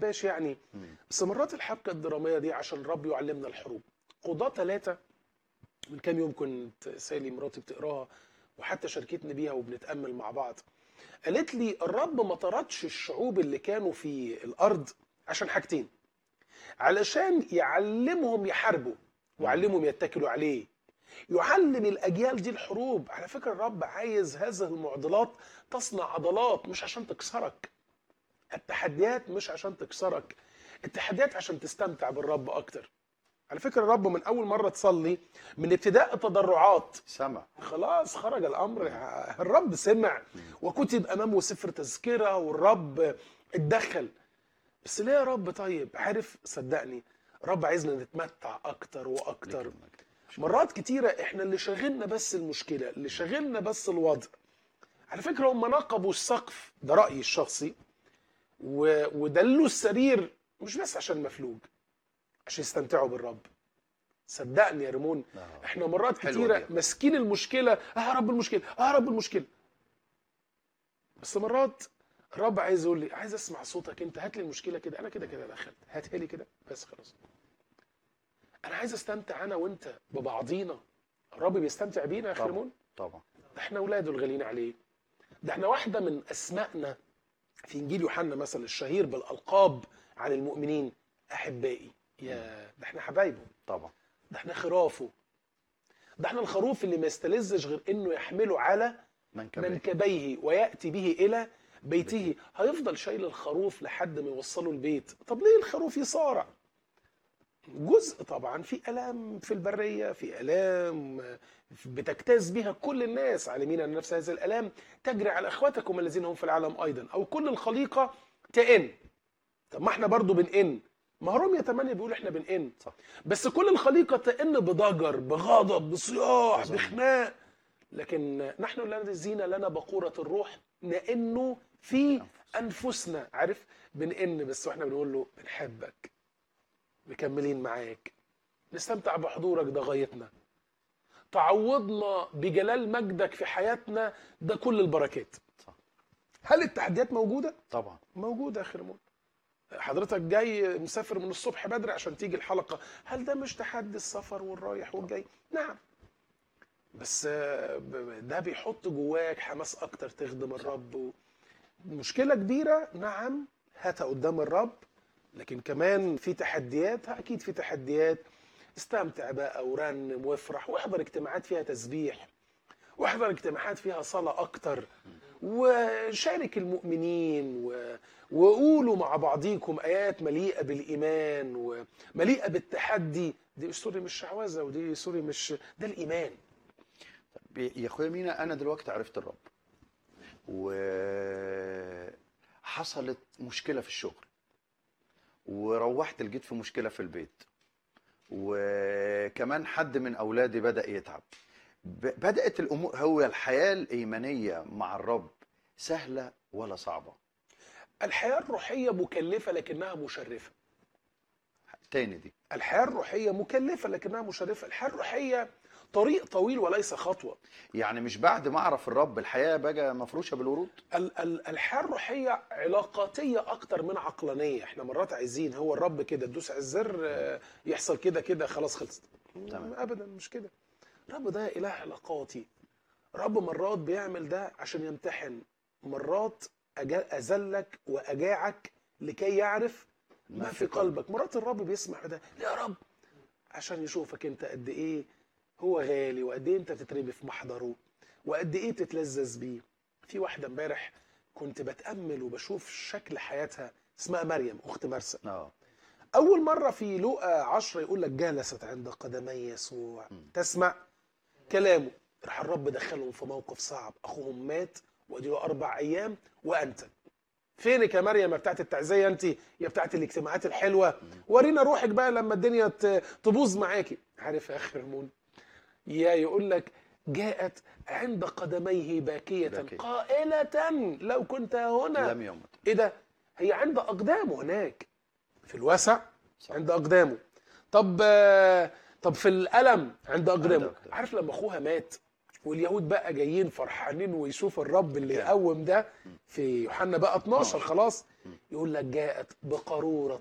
بحبهاش يعني مم. بس مرات الحبكه الدراميه دي عشان الرب يعلمنا الحروب قضاة ثلاثة من كام يوم كنت سالي مراتي بتقراها وحتى شاركتني بيها وبنتامل مع بعض قالت لي الرب ما طردش الشعوب اللي كانوا في الارض عشان حاجتين علشان يعلمهم يحاربوا ويعلمهم يتكلوا عليه يعلم الاجيال دي الحروب على فكره الرب عايز هذه المعضلات تصنع عضلات مش عشان تكسرك التحديات مش عشان تكسرك التحديات عشان تستمتع بالرب اكتر على فكره الرب من اول مره تصلي من ابتداء التضرعات سمع خلاص خرج الامر الرب سمع وكتب امامه سفر تذكره والرب اتدخل بس ليه يا رب طيب عارف صدقني الرب عايزنا نتمتع اكتر واكتر مرات كتيره احنا اللي شاغلنا بس المشكله اللي شاغلنا بس الوضع على فكره هم نقبوا السقف ده رايي الشخصي و... ودلوا السرير مش بس عشان مفلوج عشان يستمتعوا بالرب صدقني يا ريمون آه. احنا مرات حلوة كتيره دي. ماسكين المشكله اه يا رب المشكله اه يا رب المشكله بس مرات الرب عايز يقول لي عايز اسمع صوتك انت هات لي المشكله كده انا كده كده دخلت هاتها لي كده بس خلاص انا عايز استمتع انا وانت ببعضينا الرب بيستمتع بينا يا طبعا. خرمون طبعا ده احنا اولاده الغاليين عليه ده احنا واحده من اسمائنا في انجيل يوحنا مثلا الشهير بالالقاب عن المؤمنين احبائي يا ده احنا حبايبه طبعا ده احنا خرافه ده احنا الخروف اللي ما يستلذش غير انه يحمله على من كمان منكبيه وياتي به الى بيته هيفضل شايل الخروف لحد ما يوصله البيت طب ليه الخروف يصارع جزء طبعا في الام في البريه في الام بتجتاز بها كل الناس عالمين ان نفس هذه الالام تجري على اخواتكم الذين هم في العالم ايضا او كل الخليقه تئن طب ما احنا برضو بنئن ما هو رومية 8 بيقول احنا بنئن صح. بس كل الخليقه تئن بضجر بغضب بصياح أظن. بخناق لكن نحن الذين لنا بقوره الروح نئن في انفسنا عارف بنئن بس واحنا بنقول له بنحبك مكملين معاك نستمتع بحضورك ده غايتنا تعوضنا بجلال مجدك في حياتنا ده كل البركات صح. هل التحديات موجوده طبعا موجوده يا خرمون حضرتك جاي مسافر من الصبح بدري عشان تيجي الحلقه هل ده مش تحدي السفر والرايح والجاي نعم بس آه، ب- ده بيحط جواك حماس اكتر تخدم الرب و- مشكله كبيره نعم هاتها قدام الرب لكن كمان في تحديات ها، اكيد في تحديات استمتع بقى ورنم وافرح واحضر اجتماعات فيها تسبيح واحضر اجتماعات فيها صلاة أكتر وشارك المؤمنين و... وقولوا مع بعضيكم آيات مليئة بالإيمان ومليئة بالتحدي دي سوري مش شعوذة ودي سوري مش ده الإيمان يا اخويا مينا انا دلوقتي عرفت الرب وحصلت مشكله في الشغل وروحت لقيت في مشكله في البيت وكمان حد من اولادي بدا يتعب ب- بدات الامور هو الحياه الايمانيه مع الرب سهله ولا صعبه الحياة الروحية مكلفة لكنها مشرفة تاني دي الحياة الروحية مكلفة لكنها مشرفة الحياة الروحية طريق طويل وليس خطوة يعني مش بعد ما اعرف الرب الحياه بقى مفروشه بالورود ال- ال- الحياه الروحيه علاقاتيه اكتر من عقلانيه احنا مرات عايزين هو الرب كده تدوس على الزر آه، يحصل كده كده خلاص خلصت تمام. ابدا مش كده الرب ده اله علاقاتي رب مرات بيعمل ده عشان يمتحن مرات أجا- اذلك واجاعك لكي يعرف ما في قلبك مرات الرب بيسمع ده ليه يا رب عشان يشوفك انت قد ايه هو غالي وقد ايه انت تتربي في محضره وقد ايه بتتلذذ بيه في واحده امبارح كنت بتامل وبشوف شكل حياتها اسمها مريم اخت مرسى اه اول مره في لوقا 10 يقول لك جلست عند قدمي يسوع تسمع كلامه راح الرب دخلهم في موقف صعب اخوهم مات واديله اربع ايام وانت فينك يا مريم يا بتاعت التعزيه انت يا بتاعت الاجتماعات الحلوه ورينا روحك بقى لما الدنيا ت- تبوظ معاكي عارف يا اخي رمون يا يقول لك جاءت عند قدميه باكية باكية. قائلة لو كنت هنا لم يمت ايه ده هي عند اقدامه هناك في الوسع صح. عند اقدامه طب آه، طب في الالم عند اقدامه أقدامه. عارف لما اخوها مات واليهود بقى جايين فرحانين ويشوفوا الرب اللي كان. يقوم ده في يوحنا بقى 12 12. خلاص يقول لك جاءت بقارورة